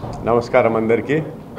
నమస్కారం అందరికీ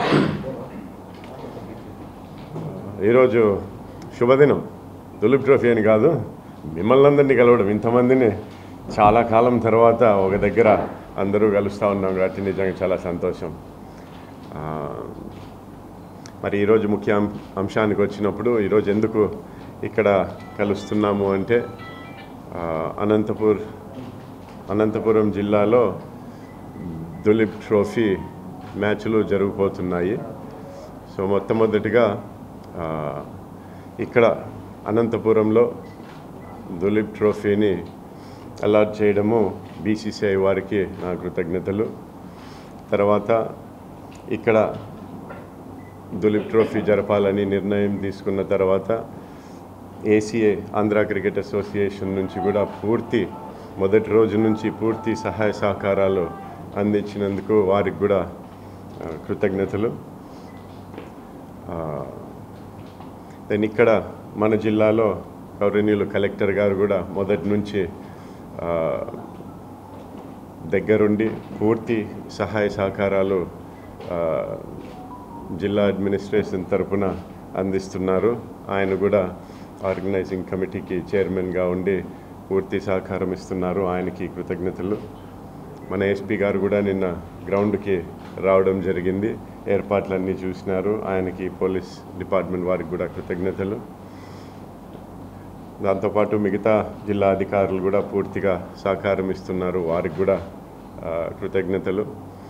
ఈరోజు శుభదినం దులీప్ ట్రోఫీ అని కాదు మిమ్మల్ని అందరినీ కలవడం ఇంతమందిని చాలా కాలం తర్వాత ఒక దగ్గర అందరూ కలుస్తూ ఉన్నాం కాబట్టి నిజంగా చాలా సంతోషం ఆ, మరి ఈరోజు ముఖ్య అం- అంశానికి వచ్చినప్పుడు ఈరోజు ఎందుకు ఇక్కడ కలుస్తున్నాము అంటే ఆ, అనంతపూర్ అనంతపురం జిల్లాలో దులీప్ ట్రోఫీ మ్యాచ్లు జరిగిపోతున్నాయి సో మొట్టమొదటిగా ఆ, ఇక్కడ అనంతపురంలో దులీప్ ట్రోఫీని అలాట్ చేయడము బీసీసీఐ వారికి నా కృతజ్ఞతలు తర్వాత ఇక్కడ దులీప్ ట్రోఫీ జరపాలని నిర్ణయం తీసుకున్న తర్వాత ఏసీఏ ఆంధ్ర క్రికెట్ అసోసియేషన్ నుంచి కూడా పూర్తి మొదటి రోజు నుంచి పూర్తి సహాయ సహకారాలు అందించినందుకు వారికి కూడా ఆ, కృతజ్ఞతలు దెన్ ఇక్కడ మన జిల్లాలో గౌరవనీయులు కలెక్టర్ గారు కూడా మొదటి నుంచి ఆ, దగ్గరుండి పూర్తి సహాయ సహకారాలు ఆ, జిల్లా అడ్మినిస్ట్రేషన్ తరపున అందిస్తున్నారు ఆయన కూడా ఆర్గనైజింగ్ కమిటీకి చైర్మన్గా ఉండి పూర్తి సహకారం ఇస్తున్నారు ఆయనకి కృతజ్ఞతలు మన ఎస్పీ గారు కూడా నిన్న గ్రౌండ్కి రావడం జరిగింది ఏర్పాట్లన్నీ చూసినారు ఆయనకి పోలీస్ డిపార్ట్మెంట్ వారికి కూడా కృతజ్ఞతలు దాంతోపాటు మిగతా జిల్లా అధికారులు కూడా పూర్తిగా సహకారం ఇస్తున్నారు వారికి కూడా ఆ, కృతజ్ఞతలు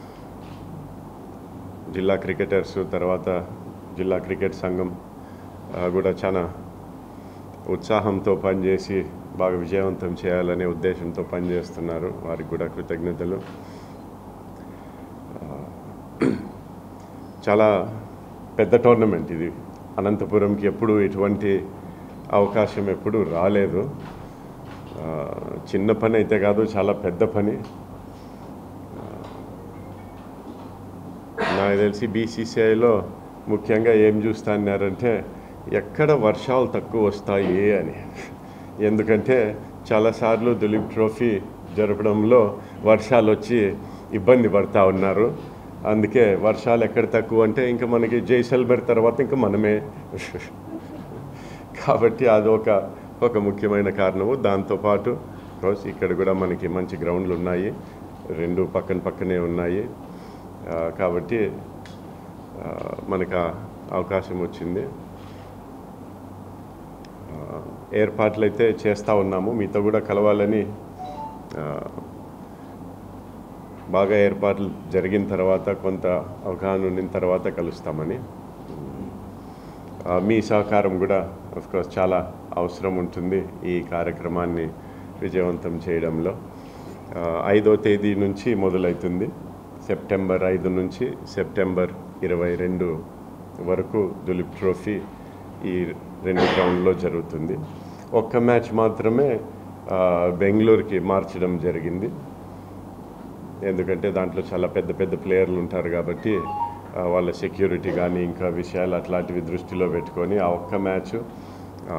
జిల్లా క్రికెటర్స్ తర్వాత జిల్లా క్రికెట్ సంఘం ఆ, కూడా చాలా ఉత్సాహంతో పనిచేసి బాగా విజయవంతం చేయాలనే ఉద్దేశంతో పనిచేస్తున్నారు వారికి కూడా కృతజ్ఞతలు ఆ, చాలా పెద్ద టోర్నమెంట్ ఇది అనంతపురంకి ఎప్పుడు ఇటువంటి అవకాశం ఎప్పుడు రాలేదు ఆ, చిన్న పని అయితే కాదు చాలా పెద్ద పని నాకు తెలిసి బీసీసీఐలో ముఖ్యంగా ఏం చూస్తున్నారంటే ఎక్కడ వర్షాలు తక్కువ వస్తాయి అని ఎందుకంటే చాలాసార్లు దులీప్ ట్రోఫీ జరపడంలో వర్షాలు వచ్చి ఇబ్బంది పడతా ఉన్నారు అందుకే వర్షాలు ఎక్కడ తక్కువ అంటే ఇంకా మనకి జైసల్మేర్ తర్వాత ఇంకా మనమే కాబట్టి అదొక ఒక ముఖ్యమైన కారణము దాంతోపాటు కోర్స్ ఇక్కడ కూడా మనకి మంచి గ్రౌండ్లు ఉన్నాయి రెండు పక్కన పక్కనే ఉన్నాయి ఆ, కాబట్టి ఆ, మనకు ఆ అవకాశం వచ్చింది ఆ, ఏర్పాట్లు అయితే చేస్తూ ఉన్నాము మీతో కూడా కలవాలని ఆ, బాగా ఏర్పాట్లు జరిగిన తర్వాత కొంత అవగాహన ఉన్న తర్వాత కలుస్తామని ఆ, మీ సహకారం కూడా కోర్స్ చాలా అవసరం ఉంటుంది ఈ కార్యక్రమాన్ని విజయవంతం చేయడంలో ఆ, ఐదో తేదీ నుంచి మొదలవుతుంది సెప్టెంబర్ ఐదు నుంచి సెప్టెంబర్ ఇరవై రెండు వరకు దులీప్ ట్రోఫీ ఈ రెండు గ్రౌండ్లో జరుగుతుంది ఒక్క మ్యాచ్ మాత్రమే ఆ, బెంగళూరుకి మార్చడం జరిగింది ఎందుకంటే దాంట్లో చాలా పెద్ద పెద్ద ప్లేయర్లు ఉంటారు కాబట్టి ఆ, వాళ్ళ సెక్యూరిటీ కానీ ఇంకా విషయాలు అట్లాంటివి దృష్టిలో పెట్టుకొని ఆ ఒక్క మ్యాచ్ ఆ,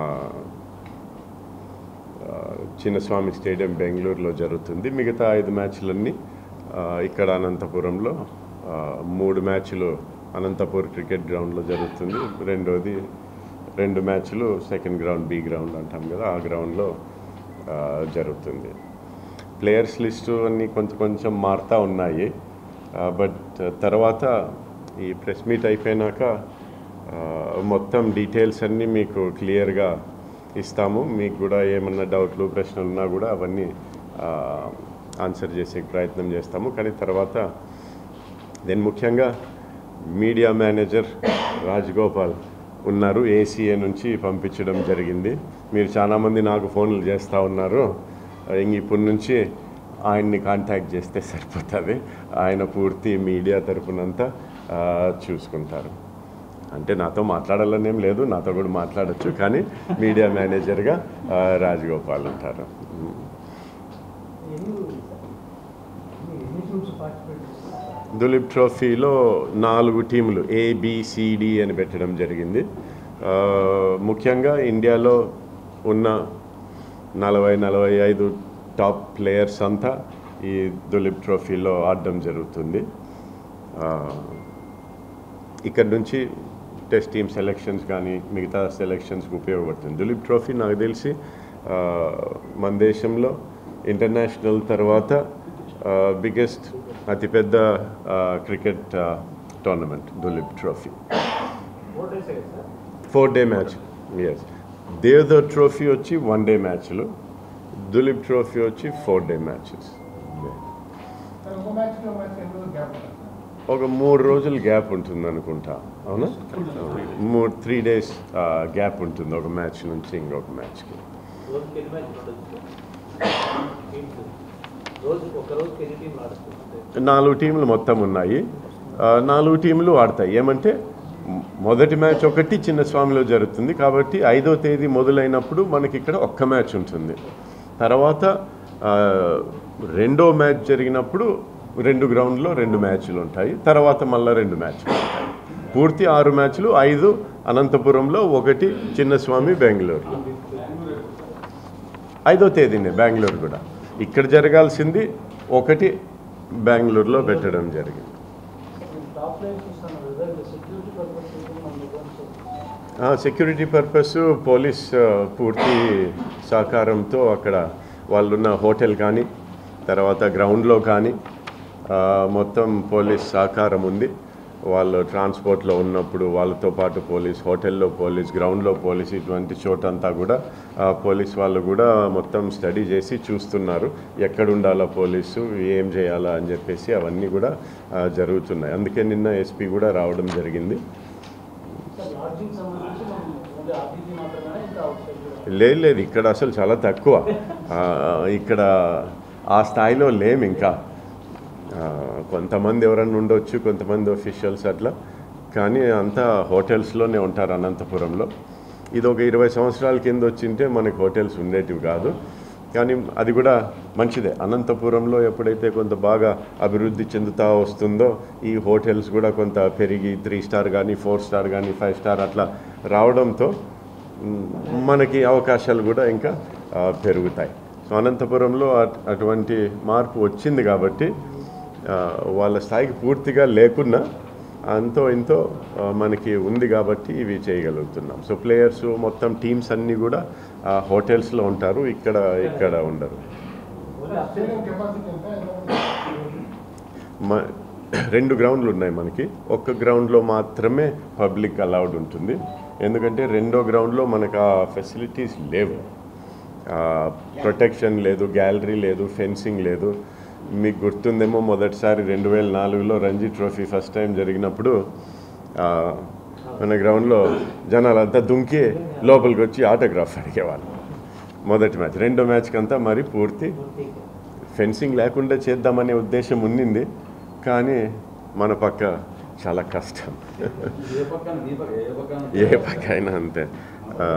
ఆ, చిన్నస్వామి స్టేడియం బెంగళూరులో జరుగుతుంది మిగతా ఐదు మ్యాచ్లన్నీ ఆ, ఇక్కడ అనంతపురంలో ఆ, మూడు మ్యాచ్లు అనంతపూర్ క్రికెట్ గ్రౌండ్లో జరుగుతుంది రెండోది రెండు మ్యాచ్లు సెకండ్ గ్రౌండ్ బి గ్రౌండ్ అంటాం కదా ఆ గ్రౌండ్లో ఆ, జరుగుతుంది ప్లేయర్స్ లిస్టు అన్నీ కొంచెం కొంచెం మారుతూ ఉన్నాయి బట్ తర్వాత ఈ ప్రెస్ మీట్ అయిపోయినాక ఆ, మొత్తం డీటెయిల్స్ అన్నీ మీకు క్లియర్గా ఇస్తాము మీకు కూడా ఏమన్నా డౌట్లు ప్రశ్నలు ఉన్నా కూడా అవన్నీ ఆన్సర్ చేసే ప్రయత్నం చేస్తాము కానీ తర్వాత దెన్ ముఖ్యంగా మీడియా మేనేజర్ రాజగోపాల్ ఉన్నారు ఏసీఏ నుంచి పంపించడం జరిగింది మీరు చాలామంది నాకు ఫోన్లు చేస్తూ ఉన్నారు ఇంక ఇప్పటి నుంచి ఆయన్ని కాంటాక్ట్ చేస్తే సరిపోతుంది ఆయన పూర్తి మీడియా తరపునంతా ఆ, చూసుకుంటారు అంటే నాతో మాట్లాడాలని ఏం లేదు నాతో కూడా మాట్లాడొచ్చు కానీ మీడియా మేనేజర్గా ఆ, రాజగోపాల్ ఉంటారు దులీప్ ట్రోఫీలో నాలుగు టీములు ఏబిసిడి అని పెట్టడం జరిగింది ఆ, ముఖ్యంగా ఇండియాలో ఉన్న నలభై నలభై ఐదు టాప్ ప్లేయర్స్ అంతా ఈ దులీప్ ట్రోఫీలో ఆడడం జరుగుతుంది ఇక్కడ నుంచి టెస్ట్ టీమ్ సెలెక్షన్స్ కానీ మిగతా సెలెక్షన్స్కి ఉపయోగపడుతుంది దులీప్ ట్రోఫీ నాకు తెలిసి ఆ, మన దేశంలో ఇంటర్నేషనల్ తర్వాత బిగ్గెస్ట్ అతిపెద్ద cricket tournament Duleep trophy four day matches Deodhar trophy వచ్చి వన్ డే మ్యాచ్లు దులీప్ ట్రోఫీ వచ్చి ఫోర్ డే మ్యాచెస్ ఒక మ్యాచ్ ఒక మ్యాచ్ ఎన్ని రోజులు గ్యాప్ ఉంటుంది ఒక మూడు రోజులు గ్యాప్ ఉంటుంది అనుకుంటా అవునా మూడు త్రీ డేస్ గ్యాప్ ఉంటుంది ఒక మ్యాచ్ నుంచి ఇంకొక మ్యాచ్కి రోజుకి ఎన్ని మ్యాచ్లు ఉండొచ్చు టీమ్స్ రోజు ఒక రోజుకి ఎన్ని టీంలు ఆడుతుంది నాలుగు టీంలు మొత్తం ఉన్నాయి ఆ, నాలుగు టీంలు ఆడతాయి ఏమంటే మ్- మొదటి మ్యాచ్ ఒకటి చిన్న స్వామిలో జరుగుతుంది కాబట్టి ఐదో తేదీ మొదలైనప్పుడు మనకి ఇక్కడ ఒక్క మ్యాచ్ ఉంటుంది తర్వాత ఆ, రెండో మ్యాచ్ జరిగినప్పుడు రెండు గ్రౌండ్లో రెండు మ్యాచ్లు ఉంటాయి తర్వాత మళ్ళీ రెండు మ్యాచ్లు ఉంటాయి పూర్తి ఆరు మ్యాచ్లు ఐదు అనంతపురంలో ఒకటి చిన్నస్వామి బెంగళూరులో ఐదో తేదీనే బెంగళూరు కూడా ఇక్కడ జరగాల్సింది ఒకటి బెంగళూరులో పెట్టడం జరిగింది టాప్ లైన్ చూస్తాను వెదర్ సెక్యూరిటీ పర్పస్ మన దగ్గర ఆ, సెక్యూరిటీ పర్పస్ పోలీస్ ఆ, పూర్తి సహకారంతో అక్కడ వాళ్ళున్న హోటల్ కానీ తర్వాత గ్రౌండ్లో కానీ ఆ, మొత్తం పోలీస్ సహకారం ఉంది వాళ్ళు ట్రాన్స్పోర్ట్లో ఉన్నప్పుడు వాళ్ళతో పాటు పోలీస్ హోటల్లో పోలీస్ గ్రౌండ్లో పోలీస్ ఇటువంటి చోటంతా కూడా ఆ, పోలీస్ వాళ్ళు కూడా మొత్తం స్టడీ చేసి చూస్తున్నారు ఎక్కడ ఉండాలా పోలీసు ఏం చేయాలా అని చెప్పేసి అవన్నీ కూడా ఆ, జరుగుతున్నాయి అందుకే నిన్న ఎస్పీ కూడా రావడం జరిగింది సార్ లాడ్జింగ్ సంబంధించి మనం ఓన్లీ ఆర్టీజీ మాత్రమే ఇంకా అవుట్ సైడ్ కూడా లేదు లేదు ఇక్కడ అసలు చాలా తక్కువ ఆ, ఇక్కడ ఆ స్థాయిలో లేం ఇంకా ఆ, కొంతమంది ఎవరన్నా ఉండొచ్చు కొంతమంది ఒఫీషియల్స్ అట్లా కానీ అంతా హోటల్స్లోనే ఉంటారు అనంతపురంలో ఇది ఒక ఇరవై సంవత్సరాల కింద వచ్చింటే మనకి హోటల్స్ ఉండేటివి కాదు కానీ అది కూడా మంచిదే అనంతపురంలో ఎప్పుడైతే కొంత బాగా అభివృద్ధి చెందుతా వస్తుందో ఈ హోటల్స్ కూడా కొంత పెరిగి త్రీ స్టార్ కానీ ఫోర్ స్టార్ కానీ ఫైవ్ స్టార్ అట్లా రావడంతో మ్, మనకి అవకాశాలు కూడా ఇంకా ఆ, పెరుగుతాయి సో అనంతపురంలో అట్- అటువంటి మార్పు వచ్చింది కాబట్టి ఆ, వాళ్ళ స్థాయికి పూర్తిగా లేకున్నా అంతో ఇంతో ఆ, మనకి ఉంది కాబట్టి ఇవి చేయగలుగుతున్నాం సో ప్లేయర్స్ మొత్తం టీమ్స్ అన్నీ కూడా ఆ, హోటల్స్లో ఉంటారు ఇక్కడ ఇక్కడ ఉండరు ఓన్లీ స్టేడియం కెపాసిటీ ఎంత ఎంతమంది? మ రెండు గ్రౌండ్లు ఉన్నాయి మనకి ఒక్క గ్రౌండ్లో మాత్రమే పబ్లిక్ అలౌడ్ ఉంటుంది ఎందుకంటే రెండో గ్రౌండ్లో మనకు ఆ ఫెసిలిటీస్ లేవు ప్రొటెక్షన్ లేదు గ్యాలరీ లేదు ఫెన్సింగ్ లేదు మీకు గుర్తుందేమో మొదటిసారి రెండు వేల నాలుగులో రంజీ ట్రోఫీ ఫస్ట్ టైం జరిగినప్పుడు ఆ, మన గ్రౌండ్లో జనాలంతా దుంకి లోపలికి వచ్చి ఆటోగ్రాఫ్ అడిగేవాళ్ళు మొదటి మ్యాచ్ రెండో మ్యాచ్కి అంతా మరి పూర్తి ఫెన్సింగ్ లేకుండా చేద్దామనే ఉద్దేశం ఉండింది కానీ మన పక్క చాలా కష్టం ఏ పక్కన ఈ పక్క ఏ పక్కన ఏ పక్క అయినా అంతే ఆ,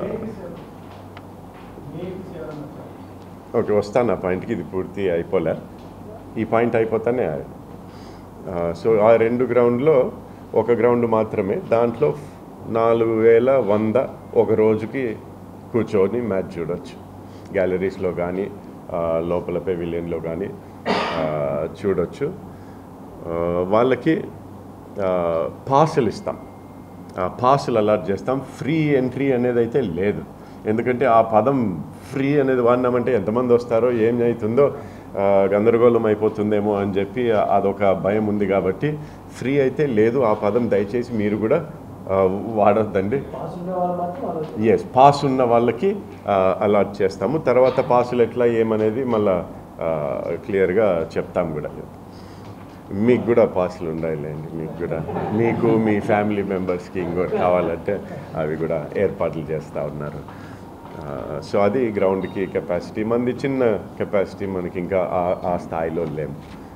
ఏబీసీ ఎవరన్నా సార్? ఓకే వస్తాను ఆ పాయింట్కి ఇది పూర్తి అయిపోలే ఈ పాయింట్ అయిపోతానే ఆ, సో ఆ రెండు గ్రౌండ్లో ఒక గ్రౌండ్ మాత్రమే దాంట్లో నాలుగు వేల వంద ఒక రోజుకి కూర్చొని మ్యాచ్ చూడొచ్చు గ్యాలరీస్లో కానీ ఆ, లోపల పెవిలియన్లో కానీ ఆ, చూడొచ్చు ఆ, వాళ్ళకి పాసులు ఇస్తాం పాసులు అలాట్ చేస్తాం ఫ్రీ ఎంట్రీ అనేది అయితే లేదు ఎందుకంటే ఆ పదం ఫ్రీ అనేది వాడినామంటే ఎంతమంది వస్తారో ఏం అవుతుందో ఆ, గందరగోళం అయిపోతుందేమో అని చెప్పి అదొక భయం ఉంది కాబట్టి ఫ్రీ అయితే లేదు ఆ పదం దయచేసి మీరు కూడా ఆ, వాడొద్దండి పాస్ ఉండే వాళ్ళు మాత్రం వాళ్ళు ఎస్ పాస్ ఉన్న వాళ్ళకి అలాట్ చేస్తాము తర్వాత పాసులు ఎట్లా ఏమనేది మళ్ళా క్లియర్గా చెప్తాం కూడా మీకు కూడా పాసులు ఉండాలండి మీకు కూడా మీకు మీ ఫ్యామిలీ మెంబర్స్కి ఇంకోటి కావాలంటే అవి కూడా ఏర్పాట్లు చేస్తూ ఉన్నారు సో అది గ్రౌండ్కి కెపాసిటీ మంది చిన్న కెపాసిటీ మనకి ఇంకా ఆ- ఆ స్థాయిలో లేము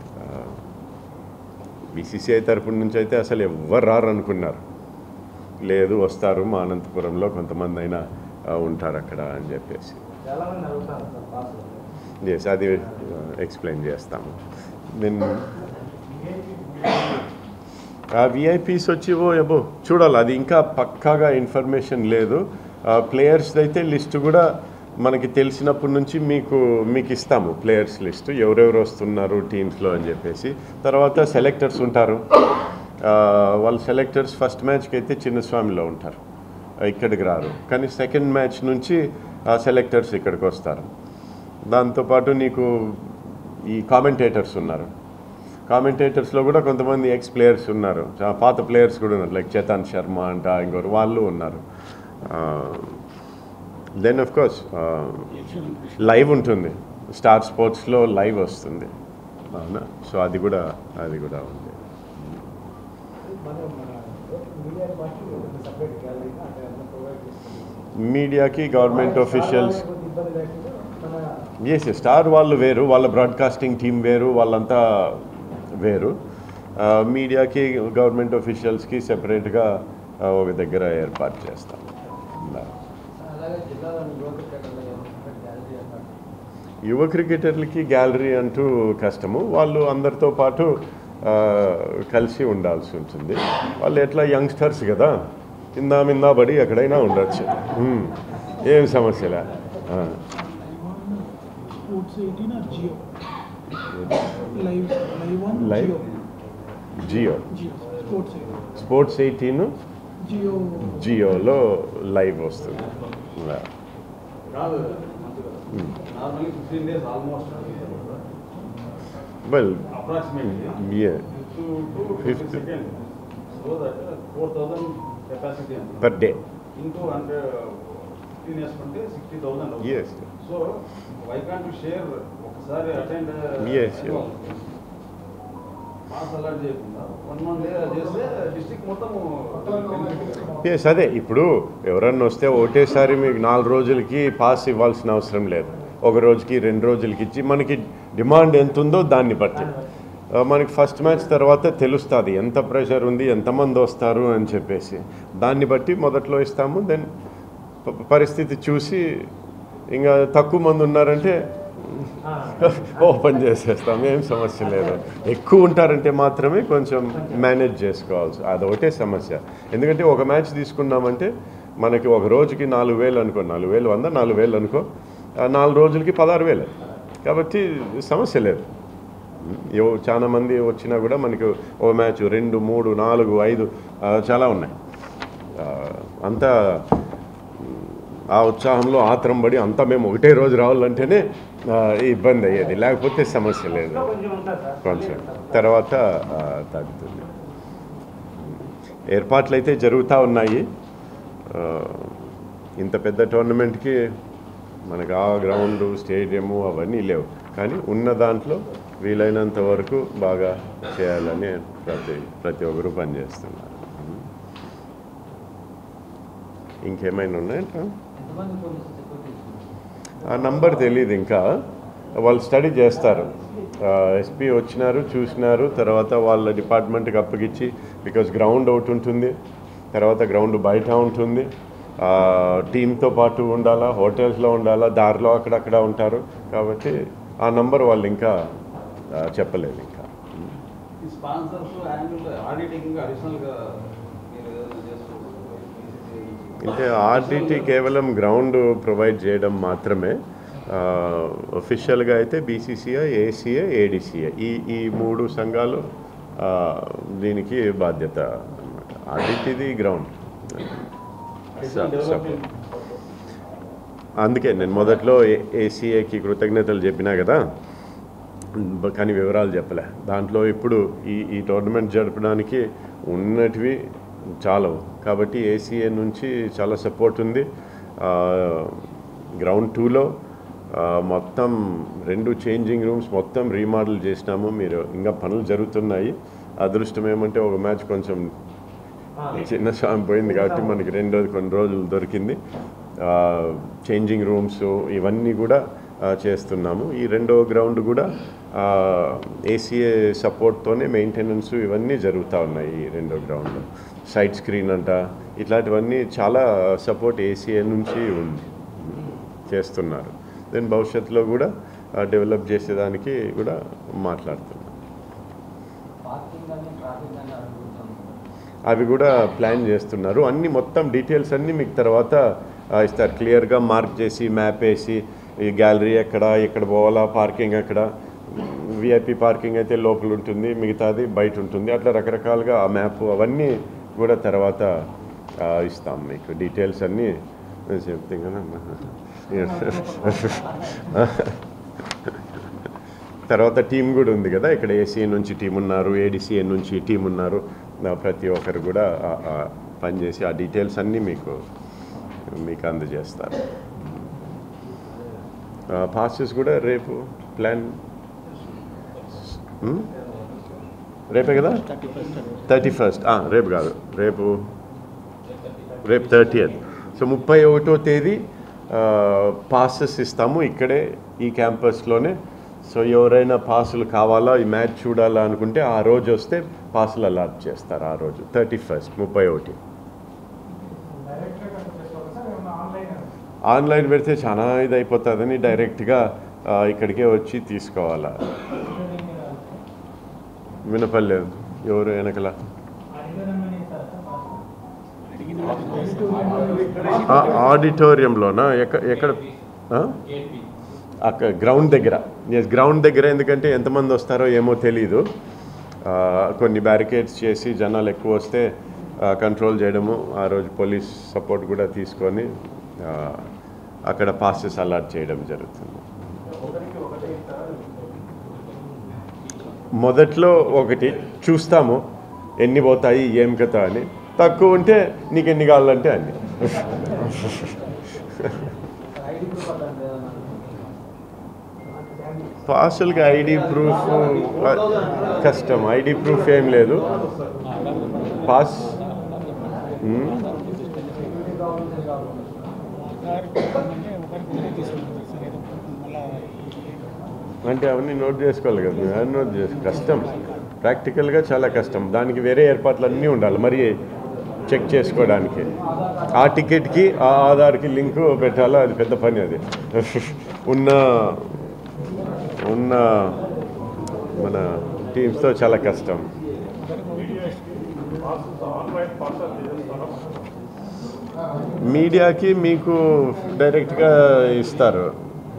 బీసీసీఐ తరపు నుంచి అయితే అసలు ఎవ్వరు రారు అనుకున్నారు లేదు వస్తారు మా అనంతపురంలో కొంతమంది అయినా ఆ, ఉంటారు అక్కడ అని చెప్పేసి చాలా మంది అడుగుతారు సార్ పాస్ ఎస్ అది ఎక్స్ప్లెయిన్ చేస్తాము నేను ఆ విఐపీస్ వచ్చి ఓ ఎబో చూడాలి అది ఇంకా పక్కాగా ఇన్ఫర్మేషన్ లేదు ప్లేయర్స్ అయితే లిస్ట్ కూడా మనకి తెలిసినప్పటి నుంచి మీకు మీకు ఇస్తాము ప్లేయర్స్ లిస్ట్ ఎవరెవరు వస్తున్నారు టీమ్స్లో అని చెప్పేసి తర్వాత సెలెక్టర్స్ ఉంటారు ఆ, వాళ్ళ సెలెక్టర్స్ ఫస్ట్ మ్యాచ్కి అయితే చిన్నస్వామిలో ఉంటారు ఇక్కడికి రారు కానీ సెకండ్ మ్యాచ్ నుంచి ఆ సెలెక్టర్స్ ఇక్కడికి వస్తారు దాంతోపాటు నీకు ఈ కామెంటేటర్స్ ఉన్నారు కామెంటేటర్స్లో కూడా కొంతమంది ఎక్స్ ప్లేయర్స్ ఉన్నారు చాలా పాత ప్లేయర్స్ కూడా ఉన్నారు లైక్ చేతన్ శర్మ అంట ఇంకోరు వాళ్ళు ఉన్నారు దెన్ ఆఫ్ కోర్స్ లైవ్ ఉంటుంది స్టార్ స్పోర్ట్స్లో లైవ్ వస్తుంది అవునా సో అది కూడా అది కూడా ఉంది మన మన మీడియా మాత్రం సపరేట్ గ్యాలరీ అంటే అన్న ప్రొవైడ్ చేస్తుంది మీడియాకి గవర్నమెంట్ ఆఫీషియల్స్ ఇబ్బంది లేకుండా మన ఎస్ స్టార్ వాళ్ళు వేరు వాళ్ళ బ్రాడ్కాస్టింగ్ టీం వేరు వాళ్ళంతా వేరు ఆ, మీడియాకి గవర్నమెంట్ ఆఫీషియల్స్కి సెపరేట్గా ఆ, ఒక దగ్గర ఏర్పాటు చేస్తాం అలాగే జిల్లాలోని యువత కేటర్లో గ్యాలరీ అన్నారు యువ క్రికెటర్లకి గ్యాలరీ అంటూ కష్టము వాళ్ళు అందరితో పాటు ఆ, కలిసి ఉండాల్సి ఉంటుంది వాళ్ళు ఎట్లా యంగ్స్టర్స్ కదా ఇందా మిందా పడి ఎక్కడైనా ఉండొచ్చు ఉమ్, ఏం సమస్యలే ఆ. Sports eighteen or Jio live live one Live? Jio Jio sports eighteen sports eighteen Jio జియోలో లైవ్ వస్తుంది యా. కాదు normally fifteen days almost well approximately yeah, to two fifty second so that four thousand capacity అంత per day. Into hundred fifteen వేసుకుంటే sixty thousand Yes. So why can't share ఒకసారి attend Yes, yes. Mass alert చేయకుండా one one day చేస్తే district మొత్తం yes అదే ఇప్పుడు ఎవరన్నా వస్తే ఒకటేసారి మీకు నాలుగు రోజులకి పాస్ ఇవ్వాల్సిన అవసరం లేదు ఒక రోజుకి రెండు రోజులకి ఇచ్చి మనకి డిమాండ్ ఎంత ఉందో దాన్ని బట్టి ఆ, మనకి ఫస్ట్ మ్యాచ్ తర్వాత తెలుస్తుంది ఎంత ప్రెషర్ ఉంది ఎంతమంది వస్తారు అని చెప్పేసి దాన్ని బట్టి మొదట్లో ఇస్తాము దెన్ ప- పరిస్థితి చూసి ఇంకా తక్కువ మంది ఉన్నారంటే ఓపెన్ చేసేస్తాం ఏం సమస్య లేదు ఎక్కువ ఉంటారంటే మాత్రమే కొంచెం మేనేజ్ చేసుకోవాల్సి అదొకటే సమస్య ఎందుకంటే ఒక మ్యాచ్ తీసుకున్నామంటే మనకి ఒక రోజుకి నాలుగు వేలు అనుకో నాలుగు వేలు వంద నాలుగు వేలు అనుకో ఆ నాలుగు రోజులకి పదహారు వేలు కాబట్టి సమస్య లేదు ఎవ చాలా మంది వచ్చినా కూడా మనకి ఓ మ్యాచ్ రెండు మూడు నాలుగు ఐదు ఆ, చాలా ఉన్నాయి ఆ, అంతా ఆ ఉత్సాహంలో ఆత్రం పడి అంతా మేము ఒకటే రోజు రావాలంటేనే ఆ, ఇబ్బంది అయ్యేది లేకపోతే సమస్య లేదు కొంచెం ఉంటుంది సార్ కొంచెం తర్వాత ఆ, తగ్గుతుంది ఏర్పాట్లు అయితే జరుగుతూ ఉన్నాయి ఆ, ఇంత పెద్ద టోర్నమెంట్కి మనకు ఆ గ్రౌండ్ స్టేడియము అవన్నీ లేవు కానీ ఉన్న దాంట్లో వీలైనంత వరకు బాగా చేయాలని ప్రతి ప్రతి ఒక్కరు పనిచేస్తున్నారు ఇంకేమైనా ఉన్నాయంట ఎంతమంది పోలీసు సెక్యూరిటీ ఆ నంబర్ తెలియదు ఇంకా వాళ్ళు స్టడీ చేస్తారు ఎస్పీ వచ్చినారు చూసినారు తర్వాత వాళ్ళ డిపార్ట్మెంట్కి అప్పగించి బికాజ్ గ్రౌండ్ ఒకటి ఉంటుంది తర్వాత గ్రౌండ్ బయట ఉంటుంది ఆ, టీంతో పాటు ఉండాలా హోటల్స్లో ఉండాలా దారిలో అక్కడక్కడ ఉంటారు కాబట్టి ఆ నంబర్ వాళ్ళు ఇంకా ఆ, చెప్పలేదు ఇంకా ఈ స్పాన్సర్స్ యాన్యువల్ ఆడిటింగ్ అడిషనల్గా మీరు ఏదైనా చేసుకోవచ్చు అంటే ఆర్డిటి కేవలం గ్రౌండ్ ప్రొవైడ్ చేయడం మాత్రమే అఫీషియల్గా అయితే బీసీసీఐ ఏసీఏ ఏడీసీఏ ఈ ఈ మూడు సంఘాలు ఆ, దీనికి బాధ్యత అనమాట ఆర్డిటిది గ్రౌండ్ అడిషనల్ డెవలప్మెంట్ అందుకే నేను మొదట్లో ఏసీఏకి కృతజ్ఞతలు చెప్పినా కదా బ- కానీ వివరాలు చెప్పలే దాంట్లో ఇప్పుడు ఈ ఈ టోర్నమెంట్ జరపడానికి ఉన్నటివి చాలవు కాబట్టి ఏసీఏ నుంచి చాలా సపోర్ట్ ఉంది ఆ, గ్రౌండ్ టూలో ఆ, మొత్తం రెండు చేంజింగ్ రూమ్స్ మొత్తం రీమోడల్ చేసినాము మీరు ఇంకా పనులు జరుగుతున్నాయి అదృష్టం ఏమంటే ఒక మ్యాచ్ కొంచెం చిన్న షాం పోయింది కాబట్టి మనకి రెండు రోజులు కొన్ని రోజులు దొరికింది ఆ, చేంజింగ్ రూమ్స్ ఇవన్నీ కూడా ఆ, చేస్తున్నాము ఈ రెండో గ్రౌండ్ కూడా ఏసీఏ సపోర్ట్తోనే మెయింటెనెన్స్ ఇవన్నీ జరుగుతూ ఉన్నాయి ఈ రెండో గ్రౌండ్లో సైడ్ స్క్రీన్ అంట ఇట్లాంటివన్నీ చాలా సపోర్ట్ ఏసీఏ నుంచి ఉంది చేస్తున్నారు దెన్ భవిష్యత్తులో కూడా డెవలప్ చేసేదానికి కూడా మాట్లాడుతున్నాం పార్కింగ్ అని ట్రాఫిక్ అని అడుగుతాం అవి కూడా ప్లాన్ చేస్తున్నారు అన్ని మొత్తం డీటెయిల్స్ అన్నీ మీకు తర్వాత ఆ, ఇస్తారు క్లియర్గా మార్క్ చేసి మ్యాప్ వేసి ఈ గ్యాలరీ ఎక్కడ ఎక్కడ పోవాలా పార్కింగ్ ఎక్కడ విఐపి పార్కింగ్ అయితే లోపల ఉంటుంది మిగతాది బయట ఉంటుంది అట్లా రకరకాలుగా ఆ మ్యాప్ అవన్నీ కూడా తర్వాత ఆ, ఇస్తాం మీకు డీటెయిల్స్ అన్నీ నేను చెప్తాను కదా తర్వాత టీం కూడా ఉంది కదా ఇక్కడ ఏసీఏ నుంచి టీం ఉన్నారు ఏడీసీఏ నుంచి టీం ఉన్నారు ఆ, ప్రతి ఒక్కరు కూడా ఆ- ఆ పనిచేసి ఆ డీటెయిల్స్ అన్నీ మీకు మీకు అందజేస్తారు పాసెస్ కూడా రేపు ప్లాన్ ఉమ్? రేపే కదా థర్టీ ఫస్ట్ రేపు కాదు రేపు రేపు థర్టీ సో ముప్పై ఒకటో తేదీ పాసెస్ ఇస్తాము ఇక్కడే ఈ క్యాంపస్లోనే సో ఎవరైనా పాసులు కావాలా ఈ మ్యాచ్ చూడాలా అనుకుంటే ఆ రోజు వస్తే పాసులు అలాట్ చేస్తారు ఆ రోజు థర్టీ ఫస్ట్ ముప్పై ఒకటి డైరెక్ట్గా కన్సల్ట్ చేసుకోవాలి సార్ ఏమన్నా ఆన్లైన్ ఆన్లైన్ పెడితే చాలా ఇది అయిపోతుందని డైరెక్ట్గా ఆ, ఇక్కడికే వచ్చి తీసుకోవాలా వినపడలేదు ఎవరు వెనకల ఆ, ఆడిటోరియంలోనా ఎక్కడ ఎక్కడ ఆ? అక్కడ గ్రౌండ్ దగ్గర ఎస్ గ్రౌండ్ దగ్గర ఎందుకంటే ఎంతమంది వస్తారో ఏమో తెలీదు ఆ, కొన్ని బ్యారికేడ్స్ చేసి జనాలు ఎక్కువ వస్తే కంట్రోల్ చేయడము ఆ రోజు పోలీస్ సపోర్ట్ కూడా తీసుకొని ఆ, అక్కడ పాసెస్ అలాట్ చేయడం జరుగుతుంది మొదట్లో ఒకటి చూస్తాము ఎన్ని పోతాయి ఏం కథ అని తక్కువ ఉంటే నీకు ఎన్ని కావాలంటే అన్ని ఐడి ప్రూఫ్ అట్లాంటి ఏదన్నా పాసులకి ఐడి ప్రూఫ్ కష్టం ఐడి ప్రూఫ్ ఏం లేదు పాస్ ఉమ్, అంటే అవన్నీ నోట్ చేసుకోవాలి కదా మీరు అవన్నీ నోట్ చేసు కష్టం ప్రాక్టికల్గా చాలా కష్టం దానికి వేరే ఏర్పాట్లు అన్నీ ఉండాలి మరి చెక్ చేసుకోవడానికి ఆ టికెట్కి ఆ ఆధార్కి లింక్ పెట్టాలా అది పెద్ద పని అది ఉన్న ఉన్న మన టీమ్స్తో చాలా కష్టం ఆన్లైన్ పాసెస్ చేస్తారా మీడియాకి మీకు డైరెక్ట్గా ఇస్తారు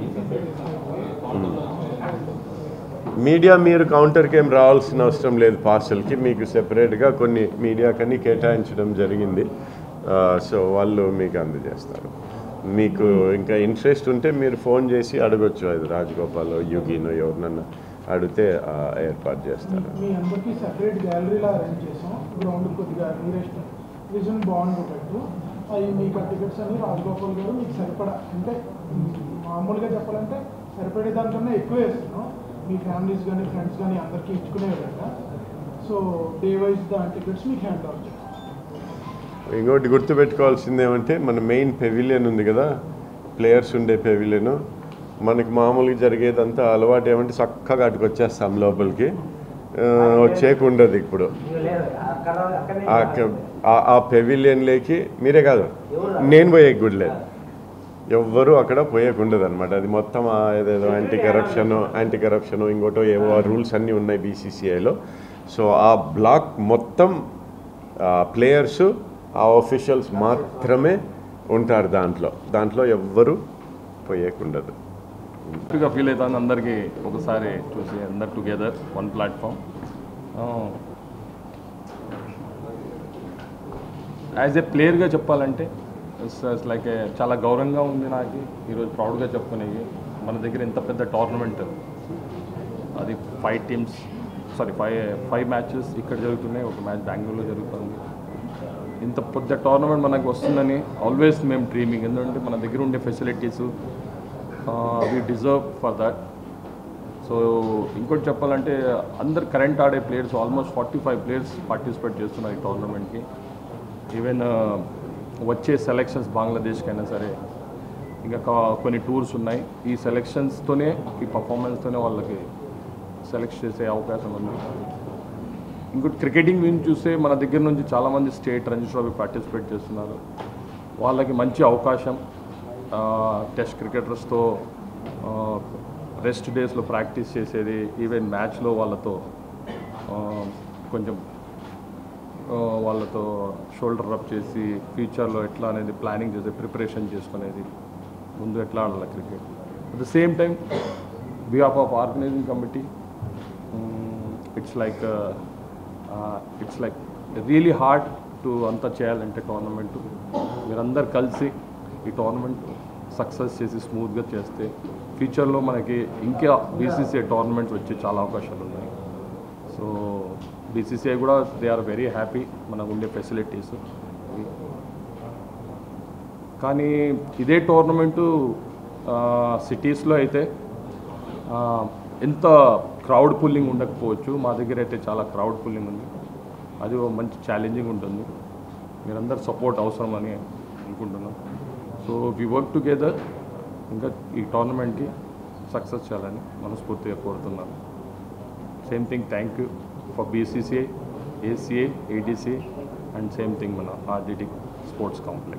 మీడియా మీరు కౌంటర్కి ఏం రావాల్సిన అవసరం లేదు పార్సల్కి మీకు సెపరేట్గా కొన్ని మీడియాకని కేటాయించడం జరిగింది ఆ, సో వాళ్ళు మీకు అందజేస్తారు మీకు ఇంకా ఇంట్రెస్ట్ ఉంటే మీరు ఫోన్ చేసి అడగొచ్చు అది రాజగోపాల్ యుగినో ఎవరినన్నా అడిగితే ఆ, ఏర్పాటు చేస్తారు మీ అందరికీ సెపరేట్ గ్యాలరీలా అరేంజ్ చేసాం గ్రౌండ్ కొద్దిగా నీరెస్ట్ విజన్ బాగుండేటట్టు అవి మీకు ఆ టికెట్స్ అన్ని రాజగోపాల్ గారు మీకు సరిపడా అంటే మ్, మామూలుగా చెప్పాలంటే సరిపడే దానికన్నా ఎక్కువ వేస్తున్నాం మీ ఫ్యామిలీస్ కానీ ఫ్రెండ్స్ కానీ అందరికీ ఇచ్చుకునే విధంగా సో డే వైజ్ దాని టికెట్స్ మీకు హ్యాండ్ ఓవర్ చేస్తాం ఇంకోటి గుర్తుపెట్టుకోవాల్సింది ఏమంటే మన మెయిన్ పెవిలియన్ ఉంది కదా ప్లేయర్స్ ఉండే పెవిలియన్ మనకి మామూలుగా జరిగేదంతా అలవాటు ఏమంటే చక్కగా అటుకు వచ్చేస్తాం లోపలికి ఆ, వచ్చేకి ఉండదు ఇప్పుడు లేదు అక్కడ అక్కడనే ఆ క- ఆ- ఆ పెవిలియన్లోకి మీరే కాదు నేను పోయే గుడి లేదు ఎవ్వరూ అక్కడ పోయేకుండదు అనమాట అది మొత్తం ఆ ఏదేదో యాంటీ కరప్షన్ యాంటీ కరప్షన్ ఇంకోటో ఏవో రూల్స్ అన్నీ ఉన్నాయి బీసీసీఐలో సో ఆ బ్లాక్ మొత్తం ప్లేయర్స్ ఆ ఆఫీషియల్స్ మాత్రమే ఉంటారు దాంట్లో దాంట్లో ఎవ్వరూ పోయేకుండదు హ్యాపీగా ఫీల్ అవుతాను అందరికీ ఒకసారి చూసి అందరు together one platform as a ప్లేయర్గా చెప్పాలంటే లైక్ చాలా గౌరవంగా ఉంది నాకు ఈరోజు ప్రౌడ్గా చెప్పుకునేవి మన దగ్గర ఇంత పెద్ద టోర్నమెంట్ అది five teams sorry five five matches ఇక్కడ జరుగుతున్నాయి ఒక మ్యాచ్ బెంగళూరులో జరుగుతుంది ఇంత పెద్ద టోర్నమెంట్ మనకు వస్తుందని ఆల్వేస్ మేము డ్రీమింగ్ ఎందుకంటే మన దగ్గర ఉండే facilities we deserve for that so ఇంకోటి చెప్పాలంటే అందరు కరెంట్ ఆడే players almost forty five players participate చేస్తున్నారు ఈ టోర్నమెంట్కి ఈవెన్ వచ్చే సెలెక్షన్స్ బంగ్లాదేశ్కైనా సరే ఇంకా కా- కొన్ని టూర్స్ ఉన్నాయి ఈ సెలెక్షన్స్తోనే ఈ పర్ఫార్మెన్స్తోనే వాళ్ళకి సెలెక్ట్ చేసే అవకాశం ఉంది ఇంకోటి క్రికెటింగ్ గురించి చూస్తే మన దగ్గర నుంచి చాలామంది స్టేట్ రంజీ ట్రోఫీ పార్టిసిపేట్ చేస్తున్నారు వాళ్ళకి మంచి అవకాశం ఆ, టెస్ట్ క్రికెటర్స్తో ఆ, రెస్ట్ డేస్లో ప్రాక్టీస్ చేసేది ఈవెన్ మ్యాచ్లో వాళ్ళతో ఆ, కొంచెం ఆ, వాళ్ళతో షోల్డర్ అప్ చేసి ఫ్యూచర్లో ఎట్లా అనేది ప్లానింగ్ చేసి ప్రిపరేషన్ చేసుకునేది ముందు ఎట్లా ఆడాలి cricket at the same time behalf of organizing committee it's like it's like really hard to అంతా చేయాలంటే టోర్నమెంట్ మీరందరు కలిసి ఈ టోర్నమెంట్ సక్సెస్ చేసి స్మూత్గా చేస్తే ఫ్యూచర్లో మనకి ఇంకా బీసీసీఐ టోర్నమెంట్స్ వచ్చే చాలా అవకాశాలు ఉన్నాయి సో బీసీసీఐ కూడా దే ఆర్ వెరీ హ్యాపీ మనకు ఉండే ఫెసిలిటీస్ కానీ ఇదే టోర్నమెంటు సిటీస్లో అయితే ఆ, ఎంత క్రౌడ్ పుల్లింగ్ ఉండకపోవచ్చు మా దగ్గర అయితే చాలా క్రౌడ్ పుల్లింగ్ ఉంది అది ఓ మంచి ఛాలెంజింగ్ ఉంటుంది మీరందరు సపోర్ట్ అవసరమని అనుకుంటున్నాం సో వి వర్క్ టుగెదర్ ఇంకా ఈ టోర్నమెంట్కి సక్సెస్ చేయాలని మనస్ఫూర్తిగా కోరుతున్నాను same thing thank you for BCCI ACI ADC and same thing మన ఆర్డిటి స్పోర్ట్స్ కాంప్లెక్స్